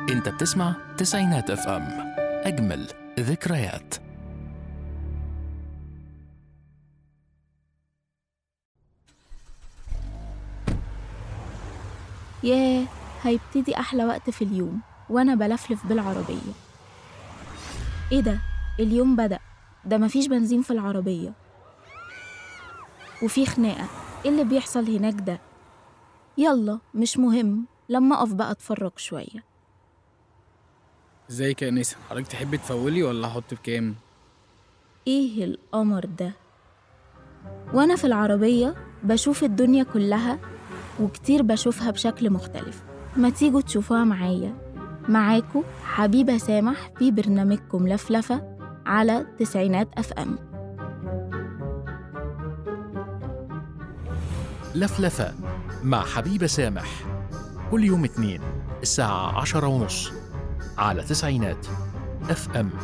انت بتسمع تسعينات اف ام اجمل ذكريات ياه هيبتدي أحلى وقت في اليوم وأنا بلفلف بالعربية إيه ده؟ اليوم بدأ ده مفيش بنزين في العربية وفي خناقة إيه اللي بيحصل هناك ده؟ يلا مش مهم لما أقف بقى أتفرج شوية ازيك يا نسا حضرتك تحبي تفولي ولا احط بكام إيه القمر ده؟ وأنا في العربية بشوف الدنيا كلها وكتير بشوفها بشكل مختلف ما تيجوا تشوفوها معايا معاكو حبيبة سامح في برنامجكم لفلفة على تسعينات أف أم لفلفة مع حبيبة سامح كل يوم اثنين الساعة عشرة ونص على تسعينات اف ام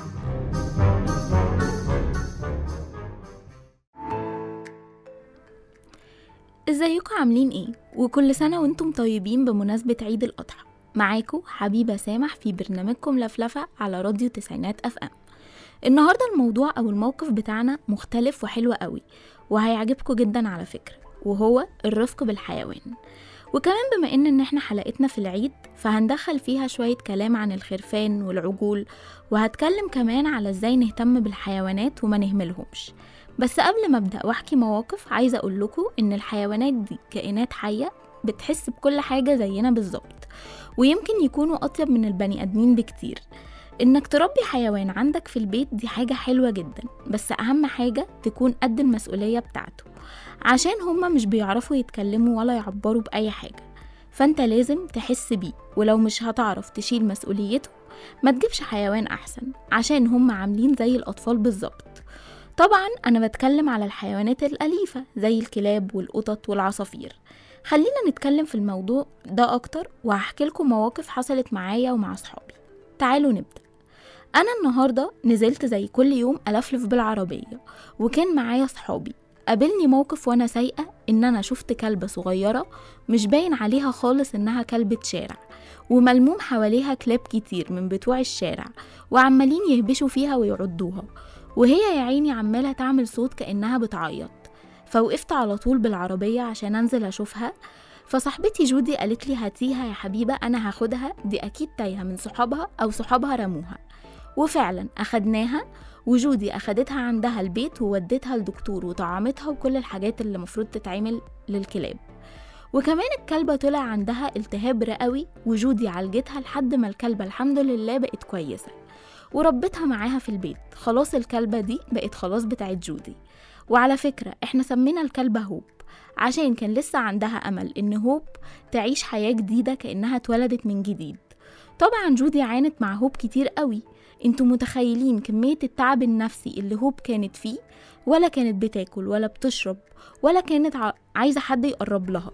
ازيكم عاملين ايه وكل سنة وانتم طيبين بمناسبة عيد الأضحى معاكو حبيبة سامح في برنامجكم لفلفة على راديو تسعينات أف أم النهاردة الموضوع أو الموقف بتاعنا مختلف وحلو قوي وهيعجبكم جدا على فكرة وهو الرفق بالحيوان وكمان بما ان ان احنا حلقتنا في العيد فهندخل فيها شوية كلام عن الخرفان والعجول وهتكلم كمان على ازاي نهتم بالحيوانات وما نهملهمش بس قبل ما ابدا واحكي مواقف عايزه اقول لكم ان الحيوانات دي كائنات حيه بتحس بكل حاجه زينا بالظبط ويمكن يكونوا اطيب من البني ادمين بكتير انك تربي حيوان عندك في البيت دي حاجه حلوه جدا بس اهم حاجه تكون قد المسؤوليه بتاعته عشان هما مش بيعرفوا يتكلموا ولا يعبروا باي حاجه فانت لازم تحس بيه ولو مش هتعرف تشيل مسؤوليته ما تجيبش حيوان احسن عشان هما عاملين زي الاطفال بالظبط طبعا أنا بتكلم على الحيوانات الأليفة زي الكلاب والقطط والعصافير خلينا نتكلم في الموضوع ده أكتر وهحكي لكم مواقف حصلت معايا ومع صحابي تعالوا نبدأ أنا النهاردة نزلت زي كل يوم ألفلف بالعربية وكان معايا صحابي قابلني موقف وأنا سايقة إن أنا شفت كلبة صغيرة مش باين عليها خالص إنها كلبة شارع وملموم حواليها كلاب كتير من بتوع الشارع وعمالين يهبشوا فيها ويعضوها وهي يا عيني عمالة تعمل صوت كأنها بتعيط فوقفت على طول بالعربية عشان أنزل أشوفها فصاحبتي جودي قالت لي هاتيها يا حبيبة أنا هاخدها دي أكيد تايهة من صحابها أو صحابها رموها وفعلا أخدناها وجودي أخدتها عندها البيت وودتها لدكتور وطعمتها وكل الحاجات اللي المفروض تتعمل للكلاب وكمان الكلبة طلع عندها التهاب رئوي وجودي عالجتها لحد ما الكلبة الحمد لله بقت كويسة وربيتها معاها في البيت خلاص الكلبة دي بقت خلاص بتاعت جودي وعلى فكرة احنا سمينا الكلبة هوب عشان كان لسه عندها أمل إن هوب تعيش حياة جديدة كأنها اتولدت من جديد طبعا جودي عانت مع هوب كتير قوي انتوا متخيلين كمية التعب النفسي اللي هوب كانت فيه ولا كانت بتاكل ولا بتشرب ولا كانت ع- عايزة حد يقرب لها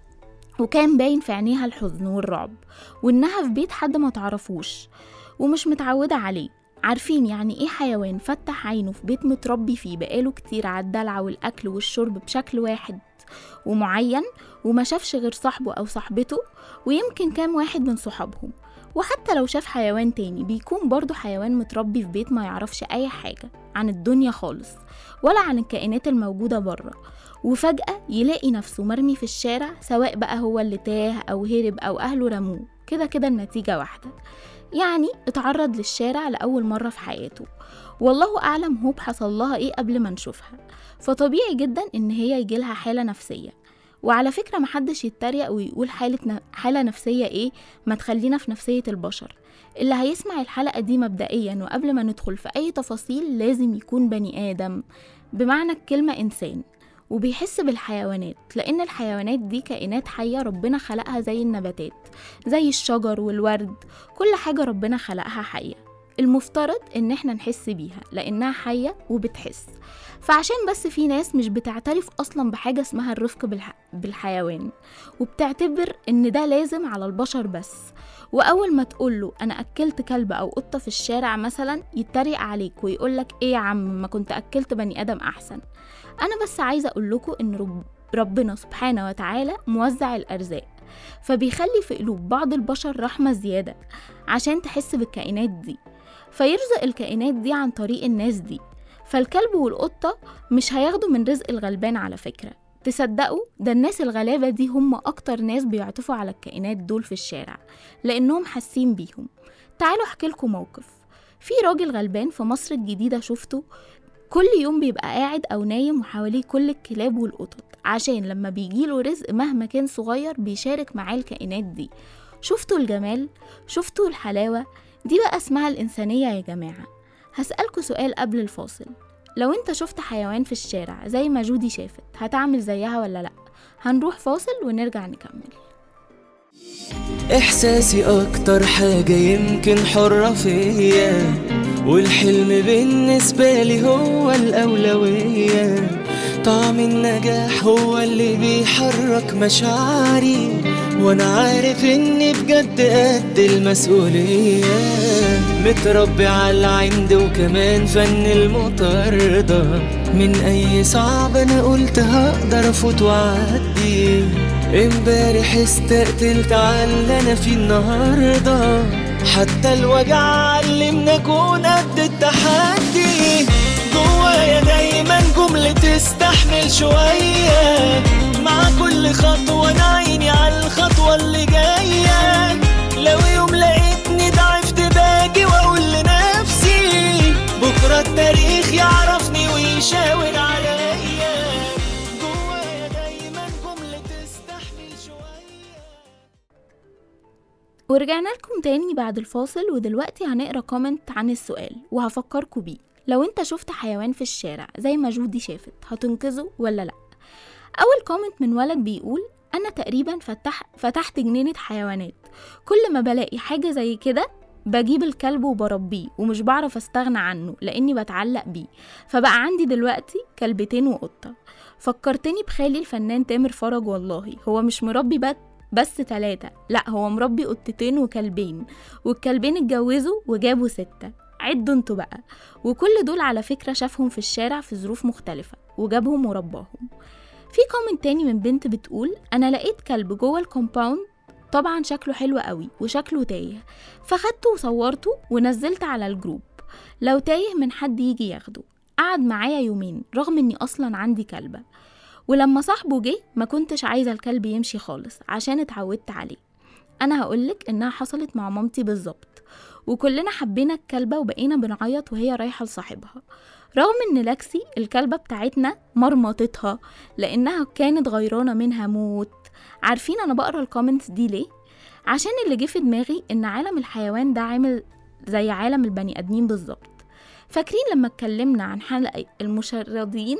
وكان باين في عينيها الحزن والرعب وإنها في بيت حد ما تعرفوش ومش متعودة عليه عارفين يعني ايه حيوان فتح عينه في بيت متربي فيه بقاله كتير على الدلع والأكل والشرب بشكل واحد ومعين وما شافش غير صاحبه أو صاحبته ويمكن كام واحد من صحابهم وحتى لو شاف حيوان تاني بيكون برضه حيوان متربي في بيت ما يعرفش أي حاجة عن الدنيا خالص ولا عن الكائنات الموجودة بره وفجأة يلاقي نفسه مرمي في الشارع سواء بقى هو اللي تاه أو هرب أو أهله رموه كده كده النتيجة واحدة يعني اتعرض للشارع لأول مرة في حياته والله أعلم هوب حصل لها إيه قبل ما نشوفها فطبيعي جدا إن هي يجيلها حالة نفسية وعلى فكرة محدش يتريق ويقول حالة, ن... حالة نفسية إيه ما تخلينا في نفسية البشر اللي هيسمع الحلقة دي مبدئيا وقبل ما ندخل في أي تفاصيل لازم يكون بني آدم بمعنى الكلمة إنسان وبيحس بالحيوانات لأن الحيوانات دي كائنات حية ربنا خلقها زي النباتات زي الشجر والورد كل حاجة ربنا خلقها حية المفترض ان احنا نحس بيها لانها حية وبتحس فعشان بس في ناس مش بتعترف اصلا بحاجة اسمها الرفق بالح... بالحيوان وبتعتبر ان ده لازم على البشر بس واول ما تقوله انا اكلت كلب او قطة في الشارع مثلا يتريق عليك ويقولك ايه يا عم ما كنت اكلت بني ادم احسن انا بس عايزة اقول لكم ان رب... ربنا سبحانه وتعالى موزع الارزاق فبيخلي في قلوب بعض البشر رحمة زيادة عشان تحس بالكائنات دي فيرزق الكائنات دي عن طريق الناس دي فالكلب والقطة مش هياخدوا من رزق الغلبان على فكرة تصدقوا ده الناس الغلابة دي هم أكتر ناس بيعطفوا على الكائنات دول في الشارع لأنهم حاسين بيهم تعالوا أحكي لكم موقف في راجل غلبان في مصر الجديدة شفته كل يوم بيبقى قاعد أو نايم وحواليه كل الكلاب والقطط عشان لما بيجيله رزق مهما كان صغير بيشارك معاه الكائنات دي شفتوا الجمال شفتوا الحلاوة دي بقى اسمها الإنسانية يا جماعة هسألكوا سؤال قبل الفاصل لو انت شفت حيوان في الشارع زي ما جودي شافت هتعمل زيها ولا لأ هنروح فاصل ونرجع نكمل إحساسي أكتر حاجة يمكن حرة فيا والحلم بالنسبة لي هو الأولوية طعم النجاح هو اللي بيحرك مشاعري وأنا عارف إني بجد قد المسؤولية متربي على العند وكمان فن المطاردة من أي صعب أنا قلت هقدر أفوت وأعدي امبارح استقتلت على اللي انا فيه النهارده حتى الوجع علمنا اكون قد التحدي جوايا دايما جملة تستحمل شوية مع كل خطوة انا عيني على الخطوة اللي جاية لو يوم لقيتني ضعفت باجي واقول لنفسي بكرة التاريخ يعرفني ويشاور عليا جوايا دايما جملة تستحمل شوية ورجعنا لكم تاني بعد الفاصل ودلوقتي هنقرا كومنت عن السؤال وهفكركوا بيه لو انت شفت حيوان في الشارع زي ما جودي شافت هتنقذه ولا لا اول كومنت من ولد بيقول انا تقريبا فتح فتحت جنينة حيوانات كل ما بلاقي حاجة زي كده بجيب الكلب وبربيه ومش بعرف استغنى عنه لاني بتعلق بيه فبقى عندي دلوقتي كلبتين وقطة فكرتني بخالي الفنان تامر فرج والله هو مش مربي بس بس تلاتة لا هو مربي قطتين وكلبين والكلبين اتجوزوا وجابوا ستة عدوا انتوا بقى وكل دول على فكرة شافهم في الشارع في ظروف مختلفة وجابهم ورباهم في كومنت تاني من بنت بتقول أنا لقيت كلب جوه الكومباوند طبعا شكله حلو قوي وشكله تايه فخدته وصورته ونزلت على الجروب لو تايه من حد يجي ياخده قعد معايا يومين رغم اني اصلا عندي كلبة ولما صاحبه جه ما كنتش عايزة الكلب يمشي خالص عشان اتعودت عليه انا هقولك انها حصلت مع مامتي بالظبط وكلنا حبينا الكلبة وبقينا بنعيط وهي رايحة لصاحبها رغم ان لاكسي الكلبة بتاعتنا مرمطتها لانها كانت غيرانة منها موت عارفين انا بقرا الكومنتس دي ليه عشان اللي جه في دماغي ان عالم الحيوان ده عامل زي عالم البني ادمين بالظبط فاكرين لما اتكلمنا عن حلقة المشردين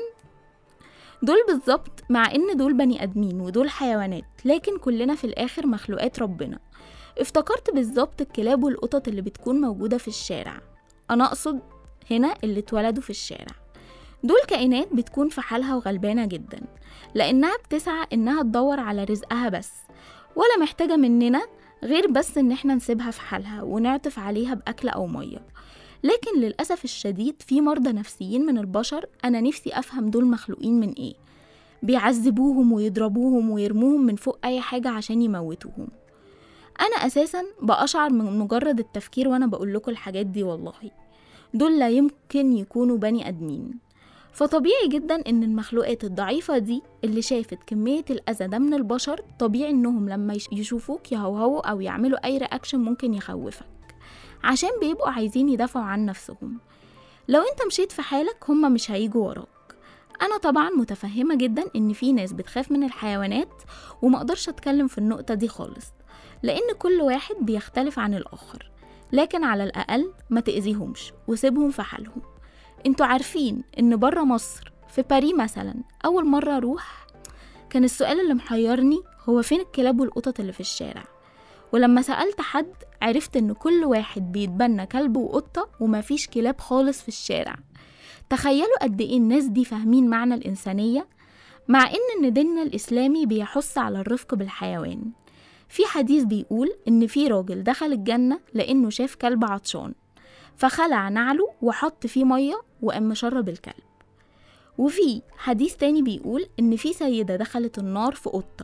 دول بالظبط مع ان دول بني ادمين ودول حيوانات لكن كلنا في الاخر مخلوقات ربنا افتكرت بالظبط الكلاب والقطط اللي بتكون موجودة في الشارع انا اقصد هنا اللي اتولدوا في الشارع دول كائنات بتكون في حالها وغلبانة جدا لأنها بتسعى إنها تدور على رزقها بس ولا محتاجة مننا غير بس إن احنا نسيبها في حالها ونعطف عليها بأكل أو مية لكن للأسف الشديد في مرضى نفسيين من البشر أنا نفسي أفهم دول مخلوقين من إيه بيعذبوهم ويضربوهم ويرموهم من فوق أي حاجة عشان يموتوهم أنا أساسا بأشعر من مجرد التفكير وأنا بقول لكم الحاجات دي والله دول لا يمكن يكونوا بني آدمين فطبيعي جدا ان المخلوقات الضعيفة دي اللي شافت كمية الأذى ده من البشر طبيعي انهم لما يش- يشوفوك يهوهوا او يعملوا اي رياكشن ممكن يخوفك عشان بيبقوا عايزين يدافعوا عن نفسهم لو انت مشيت في حالك هما مش هيجوا وراك انا طبعا متفهمة جدا ان في ناس بتخاف من الحيوانات ومقدرش اتكلم في النقطة دي خالص لان كل واحد بيختلف عن الاخر لكن على الاقل ما تأذيهمش وسيبهم في حالهم انتوا عارفين ان بره مصر في باريس مثلا اول مره اروح كان السؤال اللي محيرني هو فين الكلاب والقطط اللي في الشارع ولما سألت حد عرفت ان كل واحد بيتبنى كلب وقطة ومفيش كلاب خالص في الشارع تخيلوا قد ايه الناس دي فاهمين معنى الإنسانية مع ان ان ديننا الإسلامي بيحث على الرفق بالحيوان في حديث بيقول ان في راجل دخل الجنة لانه شاف كلب عطشان فخلع نعله وحط فيه مية وقام مشرب الكلب وفي حديث تاني بيقول إن في سيدة دخلت النار في قطة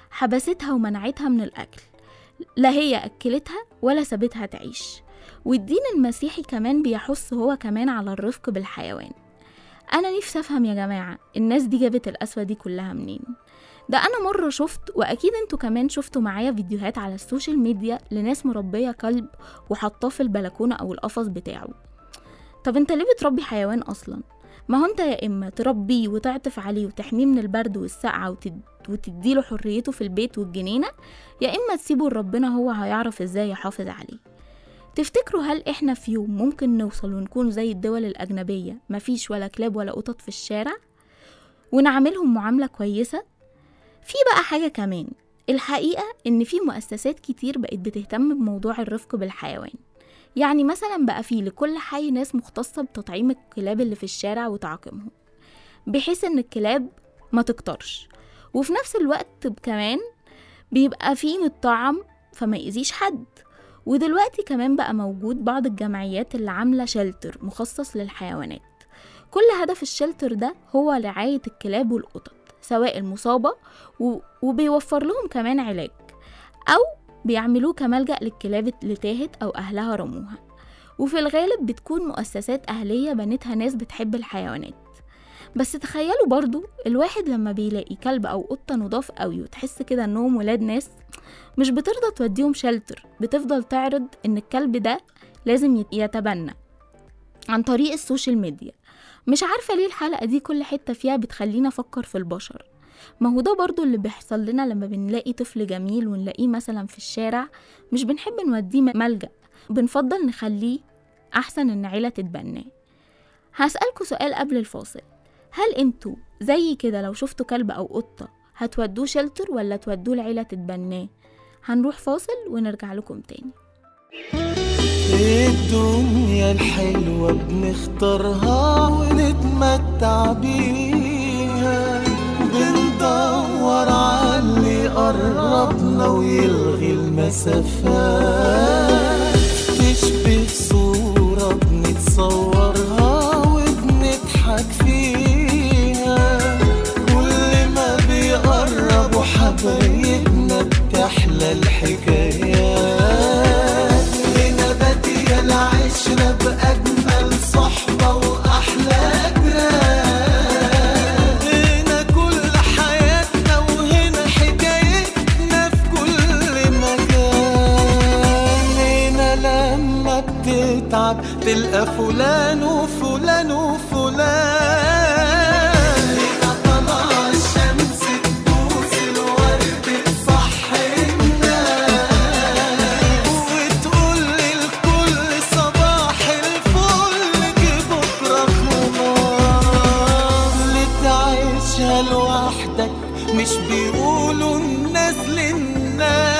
حبستها ومنعتها من الأكل لا هي أكلتها ولا سابتها تعيش والدين المسيحي كمان بيحث هو كمان على الرفق بالحيوان أنا نفسي أفهم يا جماعة الناس دي جابت القسوة دي كلها منين ده أنا مرة شفت وأكيد انتوا كمان شفتوا معايا فيديوهات على السوشيال ميديا لناس مربية كلب وحطاه في البلكونة أو القفص بتاعه طب انت ليه بتربي حيوان أصلا؟ ما هو انت يا إما تربيه وتعطف عليه وتحميه من البرد والسقعة وتد... وتديله حريته في البيت والجنينة يا إما تسيبه لربنا هو هيعرف ازاي يحافظ عليه تفتكروا هل احنا في يوم ممكن نوصل ونكون زي الدول الأجنبية مفيش ولا كلاب ولا قطط في الشارع ونعملهم معاملة كويسة في بقى حاجة كمان الحقيقة إن في مؤسسات كتير بقت بتهتم بموضوع الرفق بالحيوان يعني مثلا بقى في لكل حي ناس مختصة بتطعيم الكلاب اللي في الشارع وتعاقمهم بحيث إن الكلاب ما تكترش وفي نفس الوقت كمان بيبقى فيه متطعم فما يأذيش حد ودلوقتي كمان بقى موجود بعض الجمعيات اللي عاملة شلتر مخصص للحيوانات كل هدف الشلتر ده هو رعاية الكلاب والقطط سواء المصابة و... وبيوفر لهم كمان علاج أو بيعملوه كملجأ للكلاب اللي تاهت أو أهلها رموها وفي الغالب بتكون مؤسسات أهلية بنتها ناس بتحب الحيوانات بس تخيلوا برضو الواحد لما بيلاقي كلب أو قطة نضاف قوي وتحس كده إنهم ولاد ناس مش بترضى توديهم شلتر بتفضل تعرض إن الكلب ده لازم يت- يتبنى عن طريق السوشيال ميديا مش عارفة ليه الحلقة دي كل حتة فيها بتخلينا أفكر في البشر ما هو ده برضو اللي بيحصل لنا لما بنلاقي طفل جميل ونلاقيه مثلا في الشارع مش بنحب نوديه م- ملجأ بنفضل نخليه أحسن إن عيلة تتبناه هسألكوا سؤال قبل الفاصل هل انتوا زي كده لو شفتوا كلب أو قطة هتودوه شلتر ولا تودوه العيلة تتبناه هنروح فاصل ونرجع لكم تاني الدنيا الحلوة بنختارها ونتمتع بيها بندور على اللي يقربنا ويلغي المسافات تشبه صورة بنتصورها وبنضحك فيها كل ما بيقربوا حبايبنا بتحلى الحكايات هنا بادية العشرة بأجمل صحبة وأحلى جيران هنا كل حياتنا وهنا حكايتنا في كل مكان هنا لما بتتعب تلقى فلان وفلان وفلان هنا طلع الشمس تبوس الورد تصحي الناس وتقول للكل صباح الفل جه بكره خلاص اللي تعيشها لوحدك مش بيقولوا الناس للناس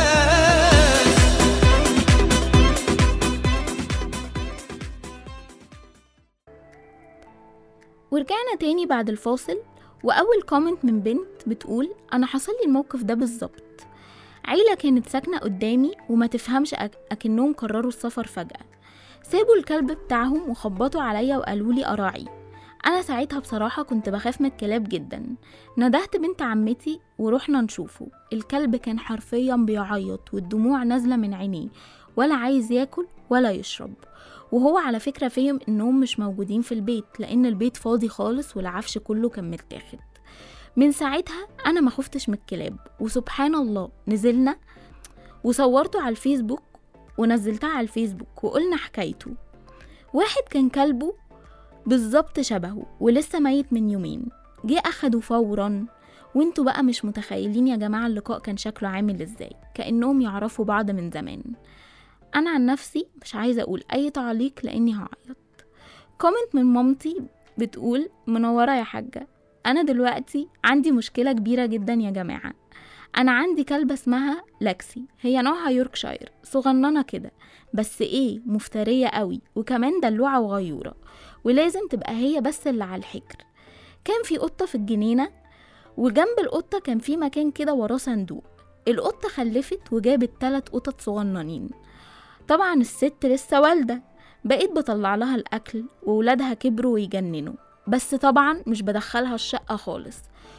ورجعنا تاني بعد الفاصل وأول كومنت من بنت بتقول أنا حصل لي الموقف ده بالظبط عيلة كانت ساكنة قدامي وما تفهمش أك... أكنهم قرروا السفر فجأة سابوا الكلب بتاعهم وخبطوا عليا وقالوا لي أراعي أنا ساعتها بصراحة كنت بخاف من الكلاب جدا ندهت بنت عمتي ورحنا نشوفه الكلب كان حرفيا بيعيط والدموع نازلة من عينيه ولا عايز ياكل ولا يشرب وهو على فكرة فهم إنهم مش موجودين في البيت لأن البيت فاضي خالص والعفش كله كان متاخد من ساعتها أنا ما خفتش من الكلاب وسبحان الله نزلنا وصورته على الفيسبوك ونزلتها على الفيسبوك وقلنا حكايته واحد كان كلبه بالظبط شبهه ولسه ميت من يومين جه أخده فورا وانتوا بقى مش متخيلين يا جماعة اللقاء كان شكله عامل ازاي كأنهم يعرفوا بعض من زمان أنا عن نفسي مش عايزة أقول أي تعليق لأني هعيط كومنت من مامتي بتقول منورة يا حاجة أنا دلوقتي عندي مشكلة كبيرة جدا يا جماعة أنا عندي كلبة اسمها لاكسي هي نوعها يوركشاير صغننة كده بس إيه مفترية قوي وكمان دلوعة وغيورة ولازم تبقى هي بس اللي على الحجر كان في قطة في الجنينة وجنب القطة كان في مكان كده وراه صندوق القطة خلفت وجابت تلات قطط صغننين طبعا الست لسه والدة بقيت بطلع لها الأكل وولادها كبروا ويجننوا بس طبعا مش بدخلها الشقة خالص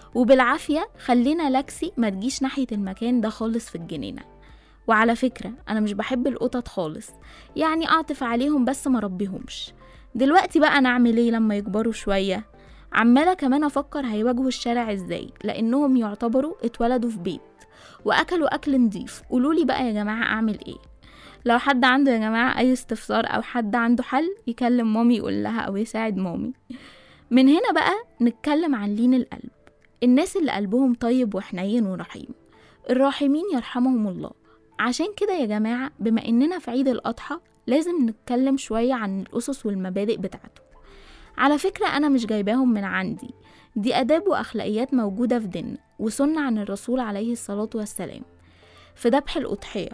وبالعافية خلينا لاكسي ما تجيش ناحية المكان ده خالص في الجنينة وعلى فكرة أنا مش بحب القطط خالص يعني أعطف عليهم بس ما ربيهمش دلوقتي بقى نعمل ايه لما يكبروا شوية عمالة كمان أفكر هيواجهوا الشارع ازاي لأنهم يعتبروا اتولدوا في بيت وأكلوا أكل نضيف قولولي بقى يا جماعة أعمل ايه لو حد عنده يا جماعة أي استفسار أو حد عنده حل يكلم مامي يقول لها أو يساعد مامي من هنا بقى نتكلم عن لين القلب الناس اللي قلبهم طيب وحنين ورحيم الراحمين يرحمهم الله عشان كده يا جماعة بما إننا في عيد الأضحى لازم نتكلم شوية عن الأسس والمبادئ بتاعته على فكرة أنا مش جايباهم من عندي دي آداب وأخلاقيات موجودة في ديننا وسنة عن الرسول عليه الصلاة والسلام في ذبح الأضحية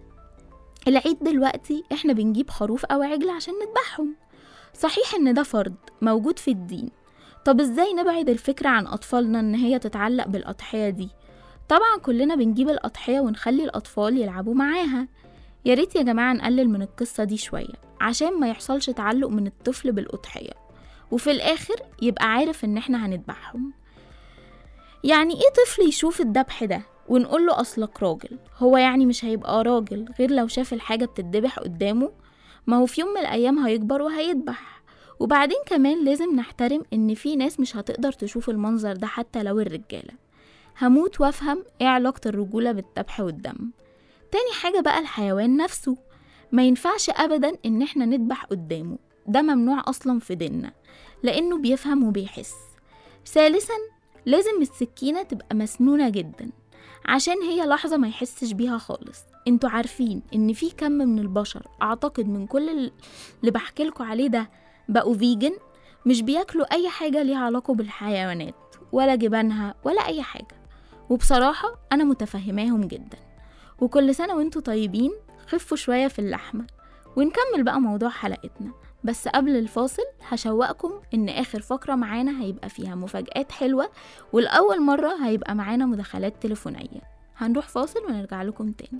العيد دلوقتي احنا بنجيب خروف أو عجل عشان نذبحهم صحيح إن ده فرض موجود في الدين طب ازاي نبعد الفكرة عن أطفالنا إن هي تتعلق بالأضحية دي طبعا كلنا بنجيب الأضحية ونخلي الأطفال يلعبوا معاها يا ريت يا جماعة نقلل من القصة دي شوية عشان ما يحصلش تعلق من الطفل بالأضحية وفي الآخر يبقى عارف إن إحنا هنذبحهم يعني إيه طفل يشوف الذبح ده ونقول له أصلك راجل هو يعني مش هيبقى راجل غير لو شاف الحاجة بتتذبح قدامه ما هو في يوم من الأيام هيكبر وهيذبح وبعدين كمان لازم نحترم إن في ناس مش هتقدر تشوف المنظر ده حتى لو الرجالة هموت وافهم ايه علاقة الرجولة بالذبح والدم تاني حاجة بقى الحيوان نفسه ما ينفعش أبدا إن احنا نذبح قدامه ده ممنوع أصلا في ديننا لأنه بيفهم وبيحس ثالثا لازم السكينة تبقى مسنونة جدا عشان هي لحظة ما يحسش بيها خالص انتوا عارفين ان في كم من البشر اعتقد من كل اللي بحكيلكوا عليه ده بقوا فيجن مش بياكلوا اي حاجة ليها علاقة بالحيوانات ولا جبانها ولا اي حاجة وبصراحة انا متفهماهم جدا وكل سنة وانتوا طيبين خفوا شوية في اللحمة ونكمل بقى موضوع حلقتنا بس قبل الفاصل هشوقكم ان اخر فقرة معانا هيبقى فيها مفاجآت حلوة والأول مرة هيبقى معانا مداخلات تليفونية هنروح فاصل ونرجع لكم تاني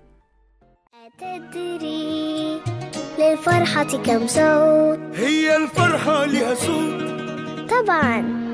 أتدري للفرحة كم صوت هي الفرحة لها صوت طبعا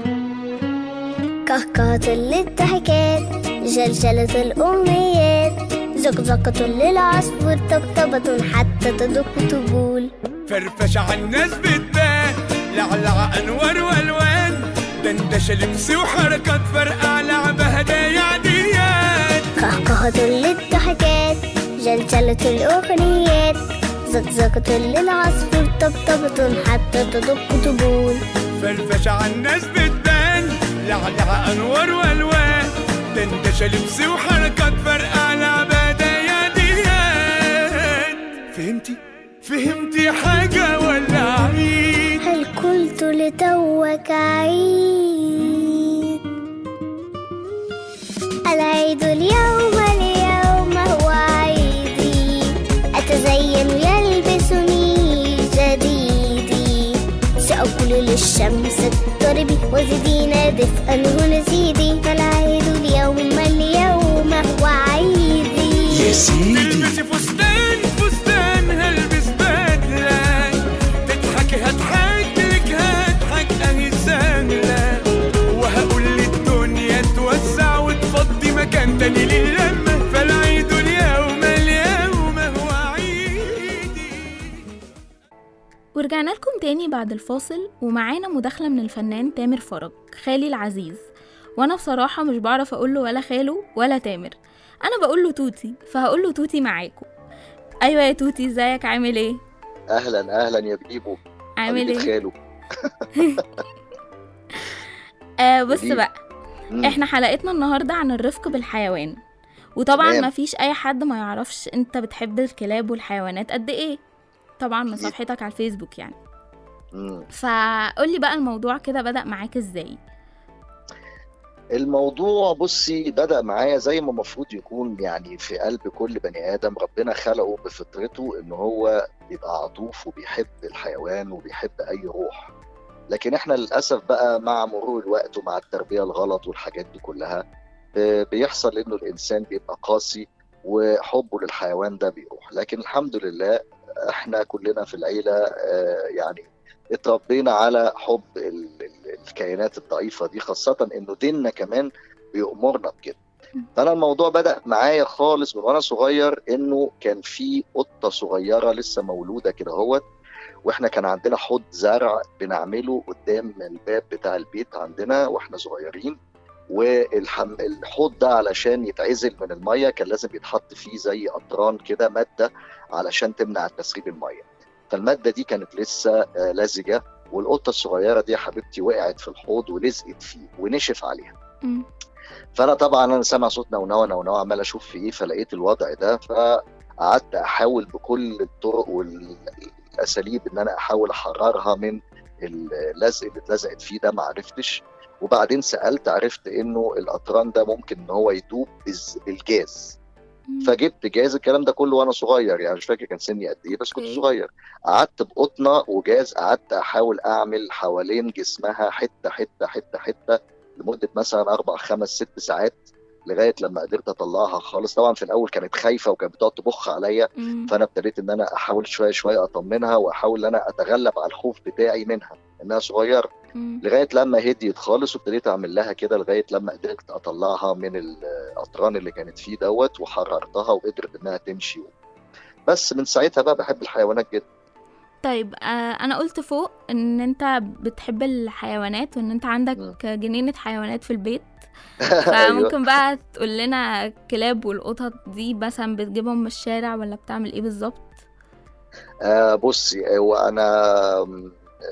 كهكهة للضحكات جلجلة الأمنيات زقزقة للعصفور طبطبة حتى تدق طبول فرفشة عالناس بتبان لعلع أنوار وألوان دندشة لبس وحركات فرقع لعبة هدايا عاديات كهكهة للضحكات جلجلة الأغنيات زقزقة للعصفور طبطبة حتى تدق طبول فرفشة عالناس بتبان لعلع أنوار وألوان دندشة لبس وحركات فرقع لعبة هدايا عاديات فهمتي؟ فهمتي حاجة ولا عيد؟ هل قلت لتوك عيد العيد اليوم اليوم هو عيدي أتزين يلبسني جديدي سأقول للشمس اضطربي وزدينا دفئا هنا زيدي فالعيد اليوم اليوم هو عيدي يا سيدي تلبسي فستان فستان هلبس بدلة تضحكي هضحك لك هضحك اهي سهلة وهقول للدنيا توسع وتفضي مكان تاني للمة فالعيد اليوم اليوم هو عيدي ورجعنا لكم تاني بعد الفاصل ومعانا مداخلة من الفنان تامر فرج خالي العزيز وانا بصراحة مش بعرف اقوله ولا خاله ولا تامر انا بقوله توتي فهقوله توتي معاكم ايوه يا توتي ازيك عامل ايه اهلا اهلا يا بيبو عامل حبيبة ايه خاله آه بص قوليلي. بقى مم. احنا حلقتنا النهارده عن الرفق بالحيوان وطبعا تمام. ما فيش اي حد ما يعرفش انت بتحب الكلاب والحيوانات قد ايه طبعا من أكيد. صفحتك على الفيسبوك يعني مم. فقولي بقى الموضوع كده بدأ معاك ازاي الموضوع بصي بدأ معايا زي ما المفروض يكون يعني في قلب كل بني آدم ربنا خلقه بفطرته إن هو يبقى عطوف وبيحب الحيوان وبيحب أي روح لكن احنا للأسف بقى مع مرور الوقت ومع التربية الغلط والحاجات دي كلها ب- بيحصل إنه الإنسان بيبقى قاسي وحبه للحيوان ده بيروح لكن الحمد لله احنا كلنا في العيلة آه، يعني اتربينا على حب ال- ال- الكائنات الضعيفة دي خاصة انه ديننا كمان بيأمرنا بكده فانا الموضوع بدا معايا خالص من وانا صغير انه كان في قطه صغيره لسه مولوده كده اهوت واحنا كان عندنا حوض زرع بنعمله قدام الباب بتاع البيت عندنا واحنا صغيرين والحوض ده علشان يتعزل من الميه كان لازم يتحط فيه زي قطران كده ماده علشان تمنع تسريب الميه فالماده دي كانت لسه آه، لزجه والقطه الصغيره دي يا حبيبتي وقعت في الحوض ولزقت فيه ونشف عليها مم. فانا طبعا انا سامع صوت نونوه نونوه عمال اشوف في ايه فلقيت الوضع ده فقعدت احاول بكل الطرق والاساليب ان انا احاول احررها من اللزق اللي اتلزقت فيه ده ما عرفتش وبعدين سالت عرفت انه القطران ده ممكن ان هو يدوب بالز- بالجاز مم. فجبت جاز الكلام ده كله وانا صغير يعني مش فاكر كان سني قد ايه بس كنت أوكي. صغير قعدت بقطنه وجاز قعدت احاول اعمل حوالين جسمها حته حته حته حته لمده مثلا اربع خمس ست ساعات لغايه لما قدرت اطلعها خالص طبعا في الاول كانت خايفه وكانت بتقعد تبخ عليا مم. فانا ابتديت ان انا احاول شويه شويه اطمنها واحاول ان انا اتغلب على الخوف بتاعي منها انها صغيره مم. لغايه لما هديت خالص وابتديت اعمل لها كده لغايه لما قدرت اطلعها من القطران اللي كانت فيه دوت وحررتها وقدرت انها تمشي بس من ساعتها بقى بحب الحيوانات جدا طيب آه انا قلت فوق ان انت بتحب الحيوانات وان انت عندك جنينة حيوانات في البيت فممكن بقى تقول لنا الكلاب والقطط دي مثلا بتجيبهم من الشارع ولا بتعمل ايه بالظبط آه بصي هو انا آه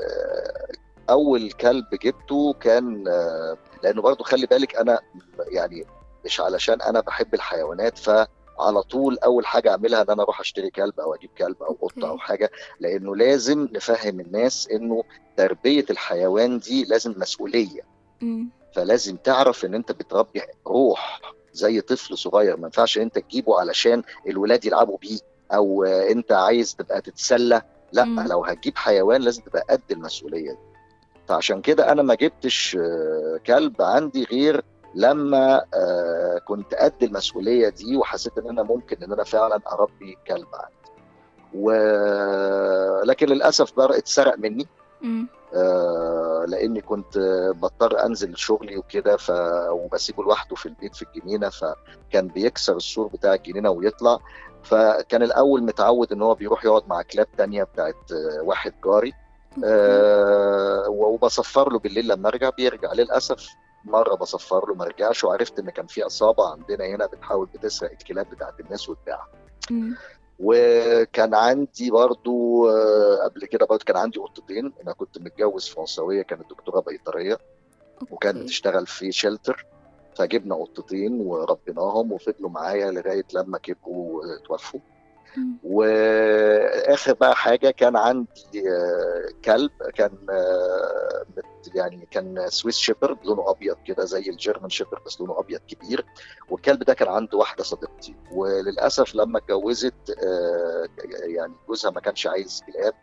اول كلب جبته كان آه لانه برضو خلي بالك انا يعني مش علشان انا بحب الحيوانات فعلى طول اول حاجه اعملها ان انا اروح اشتري كلب او اجيب كلب او قطه او أوكي. حاجه لانه لازم نفهم الناس انه تربيه الحيوان دي لازم مسؤوليه مم. فلازم تعرف ان انت بتربي روح زي طفل صغير ما ينفعش انت تجيبه علشان الولاد يلعبوا بيه او آه، انت عايز تبقى تتسلى لا مم. لو هتجيب حيوان لازم تبقى قد المسؤوليه دي فعشان كده انا ما جبتش آه، كلب عندي غير لما آه، كنت قد المسؤوليه دي وحسيت ان انا ممكن ان انا فعلا اربي كلب عندي و... لكن للاسف بقى اتسرق مني مم. آه، لاني كنت آه، بضطر انزل شغلي وكده ف... وبسيبه لوحده في البيت في الجنينه فكان بيكسر السور بتاع الجنينه ويطلع فكان الاول متعود ان هو بيروح يقعد مع كلاب تانية بتاعت آه، واحد جاري آه، وبصفر له بالليل لما ارجع بيرجع للاسف مره بصفر له ما رجعش وعرفت ان كان في عصابه عندنا هنا بتحاول بتسرق الكلاب بتاعت الناس وتبيعها مم. وكان عندي برضو آه، قبل كده برضو كان عندي قطتين انا كنت متجوز فرنسويه كانت دكتوره بيطريه وكانت أوكي. بتشتغل في شيلتر فجبنا قطتين وربيناهم وفضلوا معايا لغايه لما كبروا آه، توفوا مم. واخر بقى حاجه كان عندي آه، كلب كان آه، مت- يعني كان سويس شيبرد لونه ابيض كده زي الجيرمان شيبرد بس لونه ابيض كبير والكلب ده كان عنده واحده صديقتي وللاسف لما اتجوزت آه، يعني جوزها ما كانش عايز كلاب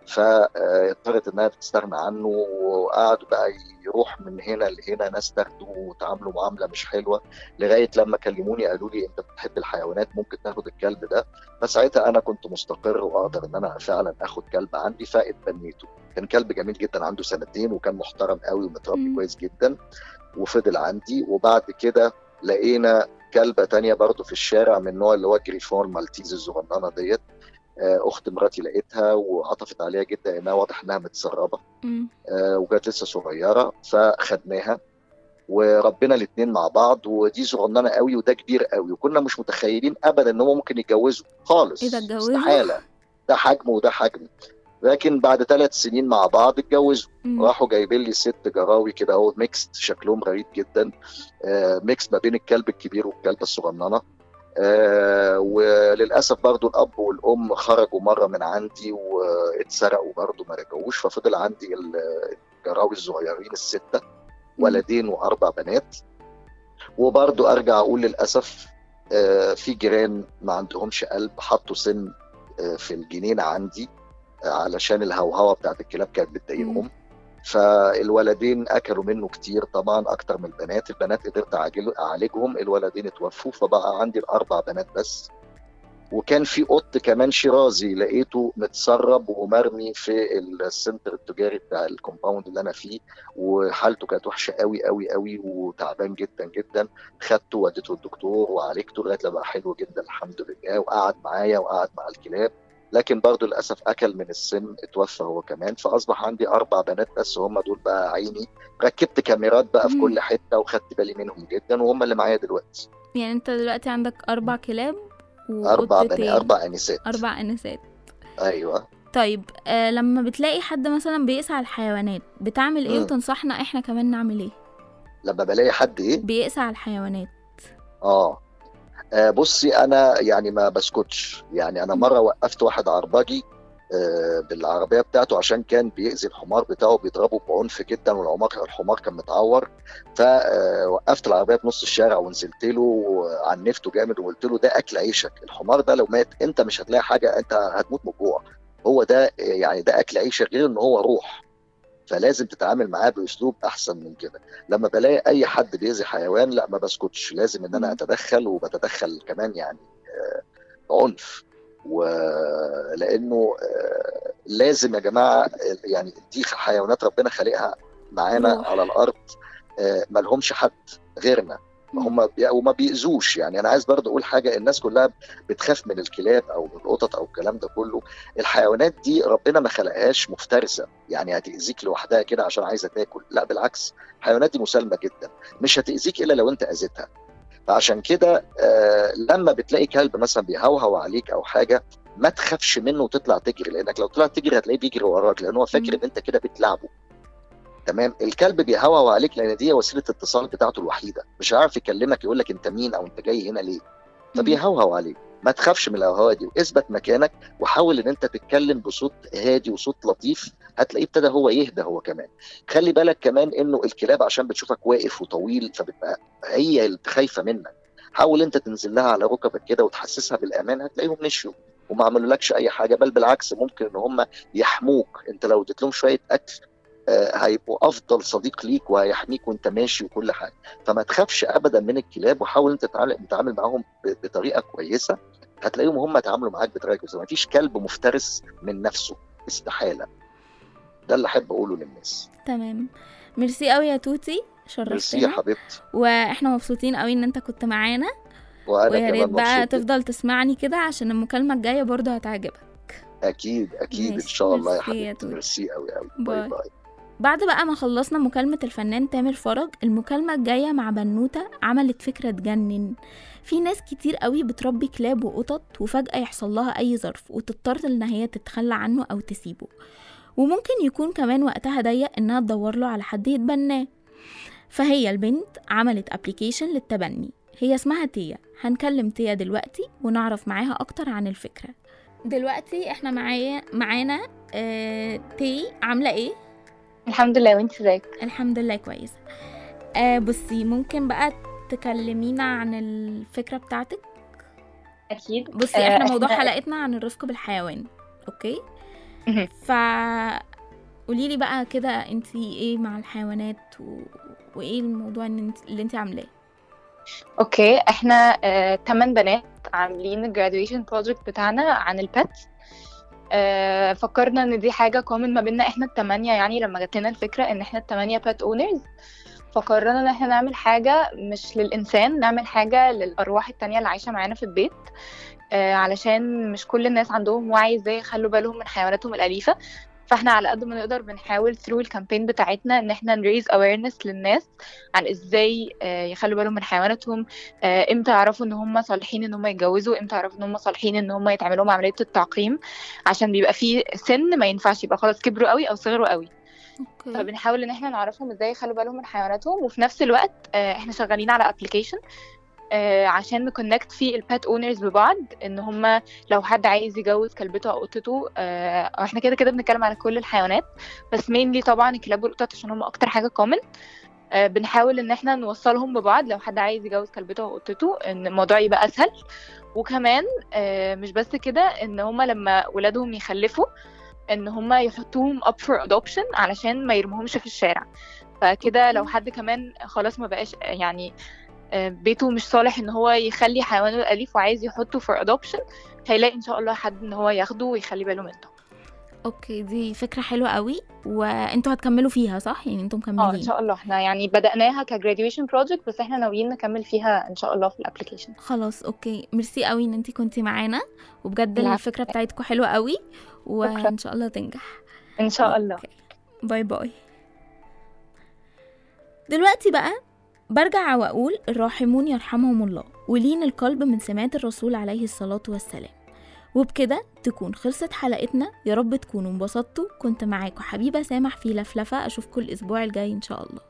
فاضطرت انها تستغنى عنه وقعدوا بقى يروح من هنا لهنا ناس تاخده وتعاملوا معامله مش حلوه لغايه لما كلموني قالوا لي انت بتحب الحيوانات ممكن تاخد الكلب ده فساعتها انا كنت مستقر واقدر ان انا فعلا اخد كلب عندي فاتبنيته كان كلب جميل جدا عنده سنتين وكان محترم قوي ومتربي مم. كويس جدا وفضل عندي وبعد كده لقينا كلبه تانية برضه في الشارع من النوع اللي هو جريفون مالتيز الصغننه ديت آه، اخت مراتي لقيتها وعطفت عليها جدا انها واضح انها متسربه مم. آه، وكانت لسه صغيره فخدناها وربنا الاثنين مع بعض ودي صغننه قوي وده كبير قوي وكنا مش متخيلين ابدا ان هم ممكن يتجوزوا خالص إيه ده اتجوزوا؟ استحاله ده حجم وده حجم لكن بعد ثلاث سنين مع بعض اتجوزوا مم. راحوا جايبين لي ست جراوي كده اهو ميكس شكلهم غريب جدا آه، ميكس ما بين الكلب الكبير والكلبه الصغننه آه، وللاسف برضو الاب والام خرجوا مره من عندي واتسرقوا برضو ما رجعوش ففضل عندي ال- الجراوي الصغيرين السته ولدين واربع بنات وبرضو ارجع اقول للاسف آه، في جيران ما عندهمش قلب حطوا سن آه، في الجنينه عندي آه، علشان الهوهوه بتاعت الكلاب كانت بتضايقهم فالولدين اكلوا منه كتير طبعا اكتر من البنات البنات قدرت أعجل- اعالجهم الولدين اتوفوا فبقى عندي الاربع بنات بس وكان في قط كمان شيرازي لقيته متسرب ومرمي في السنتر التجاري بتاع الكومباوند اللي انا فيه وحالته كانت وحشه قوي قوي قوي وتعبان جدا جدا خدته وديته الدكتور وعالجته لغايه لما بقى حلو جدا الحمد لله وقعد معايا وقعد مع الكلاب لكن برضه للاسف اكل من السن اتوفى هو كمان فاصبح عندي اربع بنات بس هم دول بقى عيني ركبت كاميرات بقى في مم. كل حته وخدت بالي منهم جدا وهم اللي معايا دلوقتي يعني انت دلوقتي عندك اربع كلاب اربع وقطتين بني اربع انسات اربع انسات ايوه طيب آه لما بتلاقي حد مثلا بيقسى على الحيوانات بتعمل ايه مم. وتنصحنا احنا كمان نعمل ايه لما بلاقي حد ايه بيقسى على الحيوانات اه آه، بصي انا يعني ما بسكتش يعني انا مره وقفت واحد عربجي آه، بالعربيه بتاعته عشان كان بيأذي الحمار بتاعه بيضربه بعنف جدا والحمار الحمار كان متعور فوقفت العربيه في نص الشارع ونزلت له وعنفته جامد وقلت له ده اكل عيشك الحمار ده لو مات انت مش هتلاقي حاجه انت هتموت من الجوع هو ده يعني ده اكل عيشك غير ان هو روح فلازم تتعامل معاه باسلوب احسن من كده لما بلاقي اي حد بيأذي حيوان لا ما بسكتش لازم ان انا مم. اتدخل وبتدخل كمان يعني آه، عنف ولانه آه، لازم يا جماعه يعني دي حيوانات ربنا خالقها معانا روح. على الارض آه، ما لهمش حد غيرنا هم بي... وما بيأذوش يعني انا عايز برضه اقول حاجه الناس كلها بتخاف من الكلاب او من القطط او الكلام ده كله الحيوانات دي ربنا ما خلقهاش مفترسه يعني هتأذيك لوحدها كده عشان عايزه تاكل لا بالعكس الحيوانات دي مسالمه جدا مش هتأذيك الا لو انت اذيتها فعشان كده آه لما بتلاقي كلب مثلا بيهوهو عليك او حاجه ما تخافش منه وتطلع تجري لانك لو طلعت تجري هتلاقيه بيجري وراك لان هو فاكر مم. ان انت كده بتلعبه تمام الكلب بيهوهو عليك لان دي وسيله اتصال بتاعته الوحيده مش هيعرف يكلمك يقول لك انت مين او انت جاي هنا ليه فبيهوهو عليك ما تخافش من الهوهوه دي واثبت مكانك وحاول ان انت تتكلم بصوت هادي وصوت لطيف هتلاقيه ابتدى هو يهدى هو كمان خلي بالك كمان انه الكلاب عشان بتشوفك واقف وطويل فبتبقى هي اللي خايفه منك حاول انت تنزل لها على ركبك كده وتحسسها بالامان هتلاقيهم مشيوا وما عملولكش اي حاجه بل بالعكس ممكن ان هم يحموك انت لو اديت لهم شويه اكل آه، هيبقوا افضل صديق ليك وهيحميك وانت ماشي وكل حاجه فما تخافش ابدا من الكلاب وحاول انت تتعامل تتعامل معاهم ب- بطريقه كويسه هتلاقيهم هم يتعاملوا معاك بطريقه كويسه ما فيش كلب مفترس من نفسه استحاله ده اللي احب اقوله للناس تمام ميرسي قوي يا توتي ميرسي يا شرفتنا حبيبتي واحنا مبسوطين قوي ان انت كنت معانا وانا ويا ريت كمان بقى مبسوط جداً. تفضل تسمعني كده عشان المكالمة الجاية برضه هتعجبك اكيد اكيد ان ماشي، شاء الله يا ميرسي يا حبيبتي توت. ميرسي قوي قوي باي. باي باي بعد بقى ما خلصنا مكالمة الفنان تامر فرج المكالمة الجاية مع بنوتة عملت فكرة تجنن في ناس كتير قوي بتربي كلاب وقطط وفجأة يحصل لها أي ظرف وتضطر إن هي تتخلى عنه أو تسيبه وممكن يكون كمان وقتها ضيق إنها تدور له على حد يتبناه فهي البنت عملت ابلكيشن للتبني هي اسمها تيا هنكلم تيا دلوقتي ونعرف معاها أكتر عن الفكرة دلوقتي احنا معايا معانا اه تي عاملة ايه؟ الحمد لله وانت ازيك الحمد لله كويسة آه بصي ممكن بقى تكلمينا عن الفكرة بتاعتك اكيد بصي آه، احنا موضوع إحنا- حلقتنا عن الرفق بالحيوان اوكي مهم. ف قوليلي بقى كده انتي ايه مع الحيوانات و... وايه الموضوع ان انت... اللي انتي عاملاه اوكي احنا آه، تمن بنات عاملين الجراديويشن بروجكت بتاعنا عن البيت آه، فكرنا ان دي حاجه كومن ما بيننا احنا التمانية يعني لما جات لنا الفكره ان احنا التمانية بيت اونرز فقررنا ان احنا نعمل حاجه مش للانسان نعمل حاجه للارواح التانية اللي عايشه معانا في البيت آه، علشان مش كل الناس عندهم وعي ازاي يخلوا بالهم من حيواناتهم الاليفه فاحنا على قد ما نقدر بنحاول ثرو الكامبين بتاعتنا ان احنا نريز awareness للناس عن ازاي آه، يخلوا بالهم من حيواناتهم آه، امتى يعرفوا ان هم صالحين ان هم يتجوزوا امتى يعرفوا ان هم صالحين ان هم يتعمل لهم عمليه التعقيم عشان بيبقى في سن ما ينفعش يبقى خلاص كبروا قوي او صغروا قوي اوكي فبنحاول ان احنا نعرفهم ازاي يخلوا بالهم من حيواناتهم وفي نفس الوقت آه، احنا شغالين على ابلكيشن عشان نكونكت فيه البات اونرز ببعض ان هم لو حد عايز يجوز كلبته او قطته آه، أو احنا كده كده بنتكلم على كل الحيوانات بس مينلي طبعا الكلاب والقطط عشان هم اكتر حاجه كومن بنحاول ان احنا نوصلهم ببعض لو حد عايز يجوز كلبته او قطته ان الموضوع يبقى اسهل وكمان آه، مش بس كده ان هم لما ولادهم يخلفوا ان هم يحطوهم up for adoption علشان ما يرموهمش في الشارع فكده لو حد كمان خلاص ما بقاش يعني آه، بيته مش صالح ان هو يخلي حيوانه الاليف وعايز يحطه for adoption هيلاقي ان شاء الله حد ان هو ياخده ويخلي باله منه اوكي دي فكره حلوه قوي وانتوا هتكملوا فيها صح يعني انتوا اه ان مكملين شاء الله احنا يعني بدأناها كgraduation project بس احنا ناويين نكمل فيها ان شاء الله في الابلكيشن خلاص اوكي ميرسي قوي ان انتي كنتي معانا وبجد العفو. الفكره بتاعتكم حلوه قوي وان شاء الله تنجح ان شاء الله أوكي. باي باي دلوقتي بقى برجع واقول الراحمون يرحمهم الله ولين القلب من سمات الرسول عليه الصلاه والسلام وبكده تكون خلصت حلقتنا يا رب تكونوا انبسطتوا كنت معاكم حبيبه سامح في لفلفه اشوفكم الاسبوع الجاي ان شاء الله